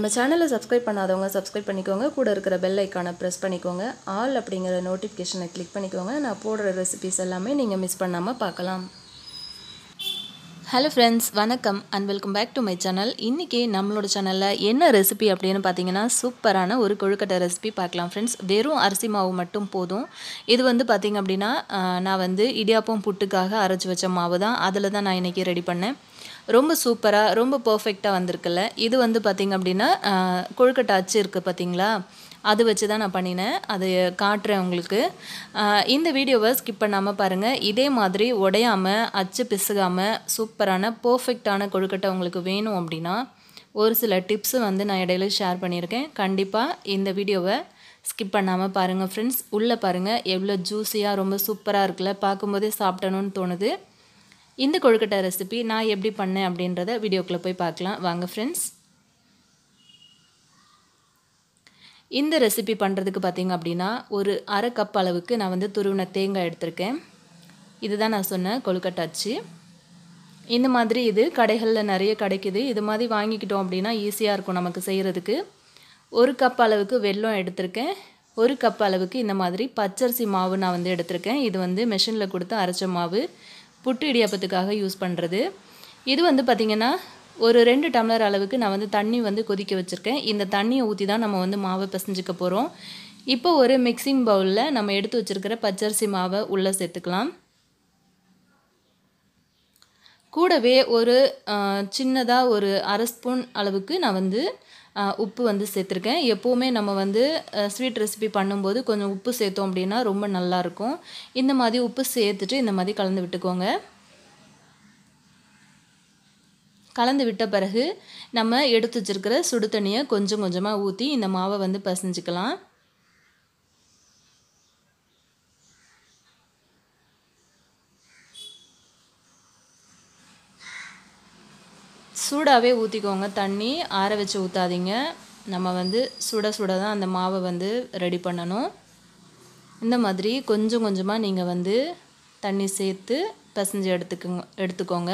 நம்ம சேனலை சப்ஸ்கிரைப் பண்ணாதவங்க சப்ஸ்கிரைப் பண்ணிக்கோங்க கூட இருக்கிற பெல் ஐக்கானை ப்ரெஸ் பண்ணிக்கோங்க ஆல் அப்படிங்கிற நோட்டிஃபிகேஷனை கிளிக் பண்ணிக்கோங்க நான் போடுற ரெசிபிஸ் எல்லாமே நீங்கள் மிஸ் பண்ணாமல் பார்க்கலாம் ஹலோ ஃப்ரெண்ட்ஸ் வணக்கம் and welcome back to my channel இன்றைக்கி நம்மளோட சேனலில் என்ன ரெசிபி அப்படின்னு பார்த்தீங்கன்னா சூப்பரான ஒரு கொழுக்கட்டை ரெசிபி பார்க்கலாம் ஃப்ரெண்ட்ஸ் வெறும் அரிசி மாவு மட்டும் போதும் இது வந்து பார்த்திங்க அப்படின்னா ஆஹ், நான் வந்து இடியாப்பம் புட்டுக்காக அரைச்சி வச்ச மாவு தான் அதில் தான் நான் இன்றைக்கி ரெடி பண்ணேன் ரொம்ப சூப்பராக ரொம்ப பர்ஃபெக்டாக வந்திருக்குல்ல இது வந்து பார்த்திங்க அப்படின்னா ஆஹ், கொழுக்கட்டை அச்சு இருக்குது பார்த்தீங்களா அது வச்சு தான் நான் பண்ணினேன் அது காட்டுறேன் உங்களுக்கு ஆஹ் இந்த வீடியோவை ஸ்கிப் பண்ணாமல் பாருங்கள் இதே மாதிரி உடையாமல் அச்சு பிசுகாமல் சூப்பரான பர்ஃபெக்டான கொழுக்கட்டை உங்களுக்கு வேணும் அப்படின்னா ஒரு சில டிப்ஸு வந்து நான் இடையில ஷேர் பண்ணியிருக்கேன் கண்டிப்பாக இந்த வீடியோவை ஸ்கிப் பண்ணாமல் பாருங்கள் ஃப்ரெண்ட்ஸ் உள்ளே பாருங்கள் எவ்வளோ ஜூஸியாக ரொம்ப சூப்பராக இருக்குல்ல பார்க்கும்போதே சாப்பிடணும்னு தோணுது இந்த கொழுக்கட்டை ரெசிபி நான் எப்படி பண்ணேன் அப்படின்றத வீடியோக்குள்ளே போய் பார்க்கலாம் வாங்க ஃப்ரெண்ட்ஸ் இந்த ரெசிபி பண்ணுறதுக்கு பார்த்தீங்க அப்படின்னா ஒரு அரை கப் அளவுக்கு நான் வந்து துருவின தேங்காய் எடுத்திருக்கேன் இதுதான் நான் சொன்ன கொழுக்கட்டை அச்சு இந்த மாதிரி இது கடைகளில் நிறைய கிடைக்குது இது மாதிரி வாங்கிக்கிட்டோம் அப்படின்னா ஈஸியாக இருக்கும் நமக்கு செய்கிறதுக்கு ஒரு கப் அளவுக்கு வெல்லம் எடுத்திருக்கேன் ஒரு கப் அளவுக்கு இந்த மாதிரி பச்சரிசி மாவு நான் வந்து எடுத்திருக்கேன் இது வந்து மெஷினில் கொடுத்து அரைச்ச மாவு புட்டு இடியாப்பத்துக்காக யூஸ் பண்ணுறது இது வந்து பார்த்திங்கன்னா ஒரு ரெண்டு டம்ளர் அளவுக்கு நான் வந்து தண்ணி வந்து கொதிக்க வச்சுருக்கேன் இந்த தண்ணியை ஊற்றி தான் நம்ம வந்து மாவை பிசைஞ்சிக்க போகிறோம் இப்போ ஒரு மிக்சிங் பவுலில் நம்ம எடுத்து வச்சுருக்கிற பச்சரிசி மாவை உள்ளே சேர்த்துக்கலாம் கூடவே ஒரு சின்னதாக ஒரு அரை ஸ்பூன் அளவுக்கு நான் வந்து ஆஹ், உப்பு வந்து சேர்த்துருக்கேன் எப்போவுமே நம்ம வந்து ஸ்வீட் ரெசிபி பண்ணும்போது கொஞ்சம் உப்பு சேர்த்தோம் அப்படின்னா ரொம்ப நல்லாயிருக்கும் இந்த மாதிரி உப்பு சேர்த்துட்டு இந்த மாதிரி கலந்து விட்டுக்கோங்க கலந்து விட்ட பிறகு நம்ம எடுத்து வச்சிருக்கிற சுடு தண்ணியை கொஞ்சம் கொஞ்சமாக ஊற்றி இந்த மாவை வந்து பிசைஞ்சுக்கலாம் சூடாகவே ஊற்றிக்கோங்க தண்ணி ஆற வச்சு ஊற்றாதீங்க நம்ம வந்து சுட சுட தான் அந்த மாவை வந்து ரெடி பண்ணணும் இந்த மாதிரி கொஞ்சம் கொஞ்சமாக நீங்கள் வந்து தண்ணி சேர்த்து பிசைஞ்சு எடுத்துக்கோங்க எடுத்துக்கோங்க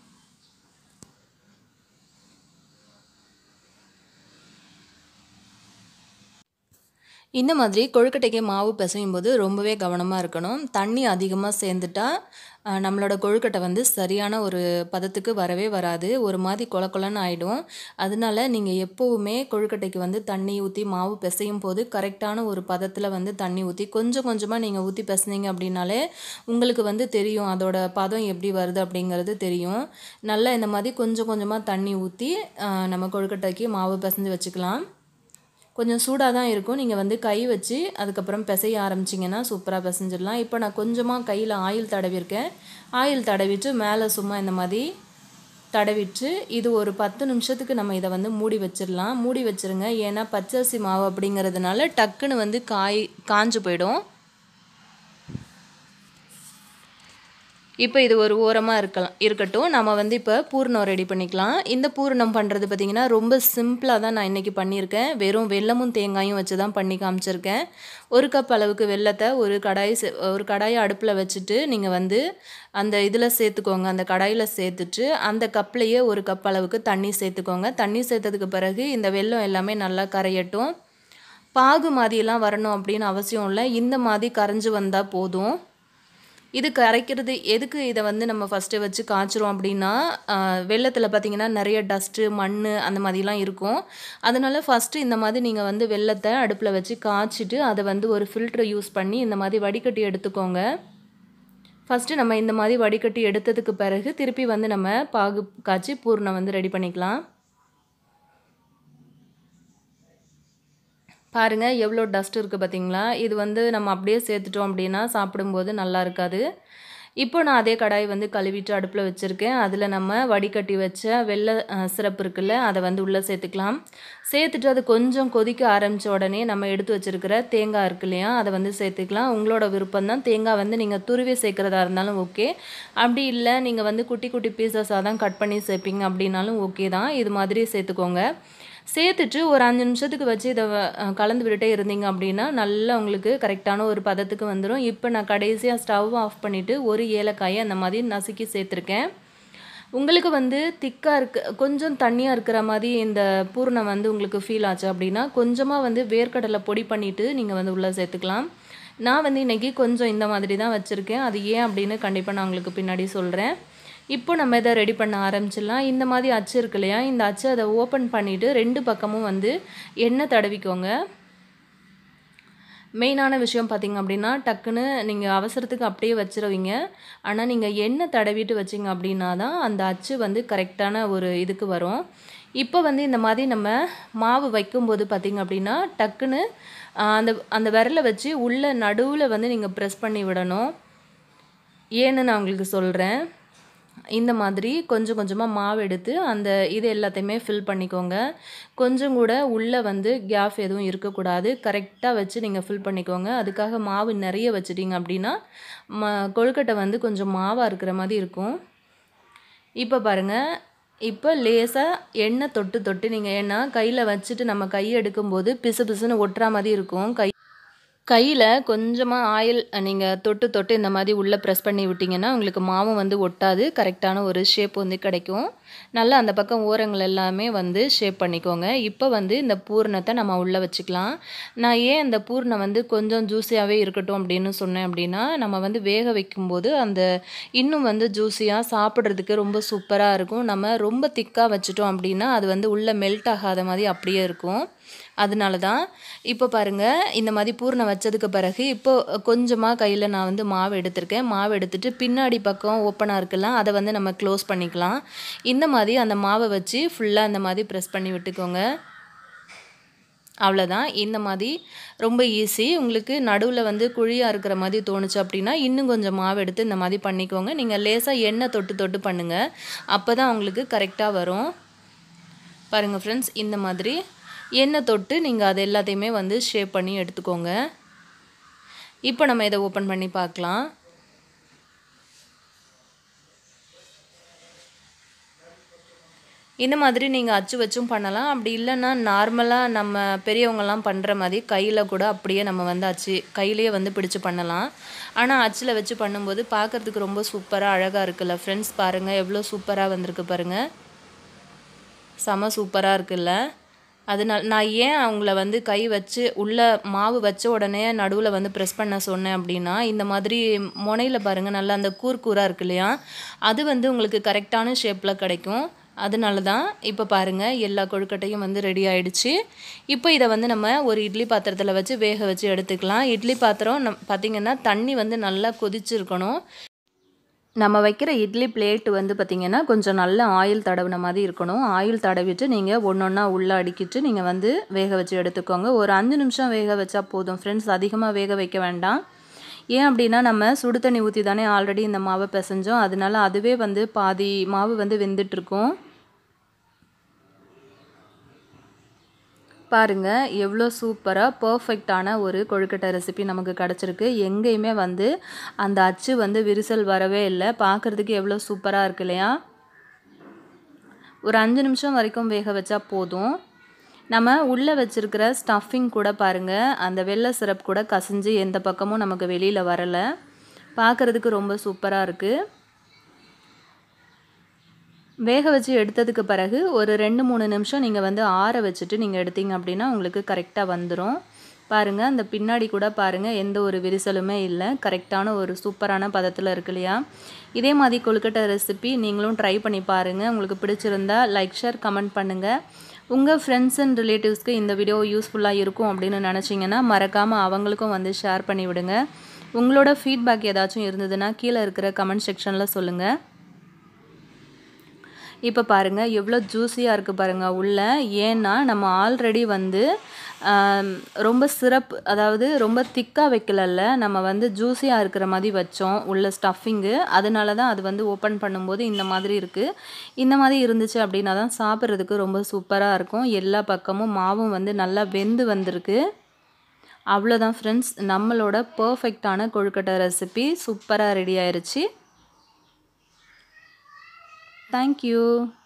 இந்த மாதிரி கொழுக்கட்டைக்கு மாவு பிசையும் போது ரொம்பவே கவனமாக இருக்கணும் தண்ணி அதிகமாக சேர்ந்துட்டா அஹ், நம்மளோட கொழுக்கட்டை வந்து சரியான ஒரு பதத்துக்கு வரவே வராது ஒரு மாதிரி கொல கொலன்னு ஆகிடும் அதனால நீங்கள் எப்போவுமே கொழுக்கட்டைக்கு வந்து தண்ணி ஊற்றி மாவு பிசையும் போது கரெக்டான ஒரு பதத்தில் வந்து தண்ணி ஊற்றி கொஞ்சம் கொஞ்சமாக நீங்கள் ஊற்றி பிசைனீங்க அப்படின்னாலே உங்களுக்கு வந்து தெரியும் அதோட பதம் எப்படி வருது அப்படிங்கிறது தெரியும் நல்லா இந்த மாதிரி கொஞ்சம் கொஞ்சமாக தண்ணி ஊற்றி நம்ம கொழுக்கட்டைக்கு மாவு பிசைஞ்சு வச்சுக்கலாம் கொஞ்சம் சூடாக தான் இருக்கும் நீங்கள் வந்து கை வச்சு அதுக்கப்புறம் பிசைய ஆரம்பிச்சிங்கன்னா சூப்பராக பிசைஞ்சிடலாம் இப்போ நான் கொஞ்சமாக கையில் ஆயில் தடவிருக்கேன் ஆயில் தடவிட்டு மேலே சும்மா இந்த மாதிரி தடவிட்டு இது ஒரு பத்து நிமிஷத்துக்கு நம்ம இதை வந்து மூடி வச்சிடலாம் மூடி வச்சிருங்க ஏன்னா பச்சரிசி மாவு அப்படிங்கிறதுனால டக்குன்னு வந்து காய் காஞ்சு போயிடும் இப்போ இது ஒரு ஓரமாக இருக்கலாம் இருக்கட்டும் நம்ம வந்து இப்போ பூரணம் ரெடி பண்ணிக்கலாம் இந்த பூரணம் பண்ணுறது பார்த்திங்கன்னா ரொம்ப சிம்பிளாக தான் நான் இன்றைக்கி பண்ணியிருக்கேன் வெறும் வெல்லமும் தேங்காயும் வச்சு தான் பண்ணி காமிச்சிருக்கேன் ஒரு கப் அளவுக்கு வெல்லத்தை ஒரு கடாய் சே- ஒரு கடாயை அடுப்பில் வச்சுட்டு நீங்கள் வந்து அந்த இதில் சேர்த்துக்கோங்க அந்த கடாயில் சேர்த்துட்டு அந்த கப்லேயே ஒரு கப் அளவுக்கு தண்ணி சேர்த்துக்கோங்க தண்ணி சேர்த்ததுக்கு பிறகு இந்த வெல்லம் எல்லாமே நல்லா கரையட்டும் பாகு மாதிரியெல்லாம் வரணும் அப்படின்னு அவசியம் இல்லை இந்த மாதிரி கரைஞ்சி வந்தால் போதும் இது கரைக்கிறது எதுக்கு இதை வந்து நம்ம ஃபஸ்ட்டு வச்சு காய்ச்சிரும் அப்படின்னா ஆஹ், வெள்ளத்தில் பார்த்தீங்கன்னா நிறைய டஸ்ட்டு மண் அந்த மாதிரிலாம் இருக்கும் அதனால ஃபஸ்ட்டு இந்த மாதிரி நீங்கள் வந்து வெள்ளத்தை அடுப்பில் வச்சு காய்ச்சிட்டு அதை வந்து ஒரு ஃபில்ட்ரு யூஸ் பண்ணி இந்த மாதிரி வடிகட்டி எடுத்துக்கோங்க ஃபஸ்ட்டு நம்ம இந்த மாதிரி வடிகட்டி எடுத்ததுக்கு பிறகு திருப்பி வந்து நம்ம பாகு காய்ச்சி பூர்ணம் வந்து ரெடி பண்ணிக்கலாம் பாருங்கள் எவ்வளோ டஸ்ட் இருக்குது பார்த்தீங்களா இது வந்து நம்ம அப்படியே சேர்த்துட்டோம் அப்படின்னா சாப்பிடும்போது நல்லா இருக்காது இப்போ நான் அதே கடாய் வந்து கழுவிட்டு அடுப்பில் வச்சுருக்கேன் அதில் நம்ம வடிகட்டி வச்ச வெள்ளை அஹ், சிரப்பு இருக்குல்ல அதை வந்து உள்ளே சேர்த்துக்கலாம் சேர்த்துட்டு அது கொஞ்சம் கொதிக்க ஆரம்பித்த உடனே நம்ம எடுத்து வச்சுருக்கிற தேங்காய் இருக்கு இல்லையா அதை வந்து சேர்த்துக்கலாம் உங்களோட விருப்பம் தான் தேங்காய் வந்து நீங்கள் துருவி சேர்க்குறதா இருந்தாலும் ஓகே அப்படி இல்லை நீங்கள் வந்து குட்டி குட்டி பீசஸாக தான் கட் பண்ணி சேர்ப்பீங்க அப்படின்னாலும் ஓகே தான் இது மாதிரி சேர்த்துக்கோங்க சேர்த்துட்டு ஒரு அஞ்சு நிமிஷத்துக்கு வச்சு இதை வ- அஹ் கலந்து விட்டுட்டே இருந்தீங்க அப்படின்னா நல்லா உங்களுக்கு கரெக்டான ஒரு பதத்துக்கு வந்துடும் இப்போ நான் கடைசியாக ஸ்டவ் ஆஃப் பண்ணிவிட்டு ஒரு ஏலக்காயை அந்த மாதிரி நசுக்கி சேர்த்துருக்கேன் உங்களுக்கு வந்து திக்காக இருக்க கொஞ்சம் தண்ணியாக இருக்கிற மாதிரி இந்த பூர்ணம் வந்து உங்களுக்கு ஃபீல் ஆச்சு அப்படின்னா கொஞ்சமாக வந்து வேர்க்கடலை பொடி பண்ணிவிட்டு நீங்கள் வந்து உள்ளே சேர்த்துக்கலாம் நான் வந்து இன்றைக்கி கொஞ்சம் இந்த மாதிரி தான் வச்சுருக்கேன் அது ஏன் அப்படின்னு கண்டிப்பாக நான் உங்களுக்கு பின்னாடி சொல்கிறேன் இப்போ நம்ம இதை ரெடி பண்ண ஆரம்பிச்சிடலாம் இந்த மாதிரி அச்சு இருக்கு இல்லையா இந்த அச்சு அதை ஓப்பன் பண்ணிவிட்டு ரெண்டு பக்கமும் வந்து எண்ணெய் தடவிக்கோங்க மெயினான விஷயம் பார்த்திங்க அப்படின்னா டக்குன்னு நீங்கள் அவசரத்துக்கு அப்படியே வச்சிருவீங்க ஆனால் நீங்கள் எண்ணெய் தடவிட்டு வச்சிங்க அப்படின்னா தான் அந்த அச்சு வந்து கரெக்டான ஒரு இதுக்கு வரும் இப்போ வந்து இந்த மாதிரி நம்ம மாவு வைக்கும்போது பார்த்திங்க அப்படின்னா டக்குன்னு அந்த அந்த விரலை வச்சு உள்ள நடுவில் வந்து நீங்கள் ப்ரெஸ் பண்ணி விடணும் ஏன்னு நான் உங்களுக்கு சொல்கிறேன் இந்த மாதிரி கொஞ்சம் கொஞ்சமாக மாவு எடுத்து அந்த இது எல்லாத்தையுமே ஃபில் பண்ணிக்கோங்க கொஞ்சம் கூட உள்ளே வந்து கேப் எதுவும் இருக்கக்கூடாது கரெக்டாக வச்சு நீங்கள் ஃபில் பண்ணிக்கோங்க அதுக்காக மாவு நிறைய வச்சிட்டிங்க அப்படின்னா ம கொழுக்கட்டை வந்து கொஞ்சம் மாவாக இருக்கிற மாதிரி இருக்கும் இப்போ பாருங்கள் இப்போ லேசாக எண்ணெய் தொட்டு தொட்டு நீங்கள் ஏன்னா கையில் வச்சுட்டு நம்ம கை எடுக்கும்போது பிசு பிசுன்னு ஒட்டுற மாதிரி இருக்கும் கை கையில் கொஞ்சமாக ஆயில் நீங்கள் தொட்டு தொட்டு இந்த மாதிரி உள்ளே ப்ரெஸ் பண்ணி விட்டிங்கன்னா உங்களுக்கு மாவும் வந்து ஒட்டாது கரெக்டான ஒரு ஷேப் வந்து கிடைக்கும் நல்லா அந்த பக்கம் ஓரங்கள் எல்லாமே வந்து ஷேப் பண்ணிக்கோங்க இப்போ வந்து இந்த பூர்ணத்தை நம்ம உள்ளே வச்சுக்கலாம் நான் ஏன் இந்த பூர்ணம் வந்து கொஞ்சம் ஜூஸியாகவே இருக்கட்டும் அப்படின்னு சொன்னேன் அப்படின்னா நம்ம வந்து வேக வைக்கும்போது அந்த இன்னும் வந்து ஜூஸியாக சாப்பிட்றதுக்கு ரொம்ப சூப்பராக இருக்கும் நம்ம ரொம்ப திக்காக வச்சுட்டோம் அப்படின்னா அது வந்து உள்ளே மெல்ட் ஆகாத மாதிரி அப்படியே இருக்கும் அதனால தான் இப்போ பாருங்கள் இந்த மாதிரி பூர்ணம் வச்சதுக்கு பிறகு இப்போ கொஞ்சமாக கையில் நான் வந்து மாவு எடுத்திருக்கேன் மாவு எடுத்துட்டு பின்னாடி பக்கம் ஓப்பனாக இருக்குல்ல அதை வந்து நம்ம க்ளோஸ் பண்ணிக்கலாம் இந்த மாதிரி அந்த மாவை வச்சு ஃபுல்லாக இந்த மாதிரி ப்ரெஸ் பண்ணி விட்டுக்கோங்க அவ்வளோதான் இந்த மாதிரி ரொம்ப ஈஸி உங்களுக்கு நடுவில் வந்து குழியாக இருக்கிற மாதிரி தோணுச்சு அப்படின்னா இன்னும் கொஞ்சம் மாவு எடுத்து இந்த மாதிரி பண்ணிக்கோங்க நீங்கள் லேசாக எண்ணெய் தொட்டு தொட்டு பண்ணுங்கள் அப்போ தான் உங்களுக்கு கரெக்டாக வரும் பாருங்கள் ஃப்ரெண்ட்ஸ் இந்த மாதிரி எண்ணெய் தொட்டு நீங்கள் அது எல்லாத்தையுமே வந்து ஷேப் பண்ணி எடுத்துக்கோங்க இப்போ நம்ம இதை ஓப்பன் பண்ணி பார்க்கலாம் இந்த மாதிரி நீங்கள் அச்சு வச்சும் பண்ணலாம் அப்படி இல்லைன்னா நார்மலாக நம்ம பெரியவங்கலாம் பண்ணுற மாதிரி கையில் கூட அப்படியே நம்ம வந்து அச்சு கையிலேயே வந்து பிடிச்சு பண்ணலாம் ஆனால் அச்சில் வச்சு பண்ணும்போது பார்க்குறதுக்கு ரொம்ப சூப்பராக அழகாக இருக்குல்ல ஃப்ரெண்ட்ஸ் பாருங்கள் எவ்வளோ சூப்பராக வந்திருக்கு பாருங்கள் செம சூப்பராக இருக்குல்ல அதனால் நான் ஏன் அவங்கள வந்து கை வச்சு உள்ளே மாவு வச்ச உடனே நடுவில் வந்து ப்ரெஸ் பண்ண சொன்னேன் அப்படின்னா இந்த மாதிரி முனையில் பாருங்கள் நல்லா அந்த கூர் கூராக இருக்கு இல்லையா அது வந்து உங்களுக்கு கரெக்டான ஷேப்பில் கிடைக்கும் அதனால தான் இப்போ பாருங்கள் எல்லா கொழுக்கட்டையும் வந்து ரெடி ஆயிடுச்சு இப்போ இதை வந்து நம்ம ஒரு இட்லி பாத்திரத்தில் வச்சு வேக வச்சு எடுத்துக்கலாம் இட்லி பாத்திரம் நம் பார்த்திங்கன்னா தண்ணி வந்து நல்லா கொதிச்சிருக்கணும் நம்ம வைக்கிற இட்லி பிளேட் வந்து பார்த்திங்கன்னா கொஞ்சம் நல்ல ஆயில் தடவின மாதிரி இருக்கணும் ஆயில் தடவிட்டு நீங்கள் ஒன்று ஒன்றா உள்ளே அடிக்கிட்டு நீங்கள் வந்து வேக வச்சு எடுத்துக்கோங்க ஒரு அஞ்சு நிமிஷம் வேக வச்சா போதும் ஃப்ரெண்ட்ஸ் அதிகமாக வேக வைக்க வேண்டாம் ஏன் அப்படின்னா நம்ம சுடு தண்ணி ஊற்றி தானே ஆல்ரெடி இந்த மாவை பிசைஞ்சோம் அதனால அதுவே வந்து பாதி மாவு வந்து வெந்துட்டுருக்கும் பாருங்கள் எவ்வளோ சூப்பராக பர்ஃபெக்டான ஒரு கொழுக்கட்டை ரெசிபி நமக்கு கிடச்சிருக்கு எங்கேயுமே வந்து அந்த அச்சு வந்து விரிசல் வரவே இல்லை பார்க்குறதுக்கு எவ்வளோ சூப்பராக இருக்கு இல்லையா ஒரு அஞ்சு நிமிஷம் வரைக்கும் வேக வச்சா போதும் நம்ம உள்ளே வச்சுருக்கிற ஸ்டஃபிங் கூட பாருங்கள் அந்த வெள்ளை சிரப் கூட கசிஞ்சு எந்த பக்கமும் நமக்கு வெளியில் வரலை பார்க்குறதுக்கு ரொம்ப சூப்பராக இருக்குது வேக வச்சு எடுத்ததுக்கு பிறகு ஒரு ரெண்டு மூணு நிமிஷம் நீங்கள் வந்து ஆற வச்சுட்டு நீங்கள் எடுத்தீங்க அப்படின்னா உங்களுக்கு கரெக்டாக வந்துடும் பாருங்கள் அந்த பின்னாடி கூட பாருங்கள் எந்த ஒரு விரிசலுமே இல்லை கரெக்டான ஒரு சூப்பரான பதத்தில் இருக்கு இல்லையா இதே மாதிரி கொழுக்கட்டை ரெசிபி நீங்களும் ட்ரை பண்ணி பாருங்கள் உங்களுக்கு பிடிச்சிருந்தா லைக் ஷேர் கமெண்ட் பண்ணுங்கள் உங்கள் ஃப்ரெண்ட்ஸ் அண்ட் ரிலேட்டிவ்ஸ்க்கு இந்த வீடியோ யூஸ்ஃபுல்லாக இருக்கும் அப்படின்னு நினச்சிங்கன்னா மறக்காமல் அவங்களுக்கும் வந்து ஷேர் பண்ணி விடுங்க உங்களோட ஃபீட்பேக் ஏதாச்சும் இருந்ததுன்னா கீழே இருக்கிற கமெண்ட் செக்ஷனில் சொல்லுங்கள் இப்போ பாருங்கள் எவ்வளோ ஜூஸியாக இருக்குது பாருங்கள் உள்ள ஏன்னா நம்ம ஆல்ரெடி வந்து ரொம்ப சிரப் அதாவது ரொம்ப திக்காக வைக்கலல்ல நம்ம வந்து ஜூஸியாக இருக்கிற மாதிரி வச்சோம் உள்ள ஸ்டஃபிங்கு அதனால தான் அது வந்து ஓப்பன் பண்ணும்போது இந்த மாதிரி இருக்குது இந்த மாதிரி இருந்துச்சு அப்படின்னா தான் சாப்பிட்றதுக்கு ரொம்ப சூப்பராக இருக்கும் எல்லா பக்கமும் மாவும் வந்து நல்லா வெந்து வந்திருக்கு அவ்வளோதான் ஃப்ரெண்ட்ஸ் நம்மளோட பர்ஃபெக்டான கொழுக்கட்டை ரெசிபி சூப்பராக ரெடி ஆயிருச்சு Thank you.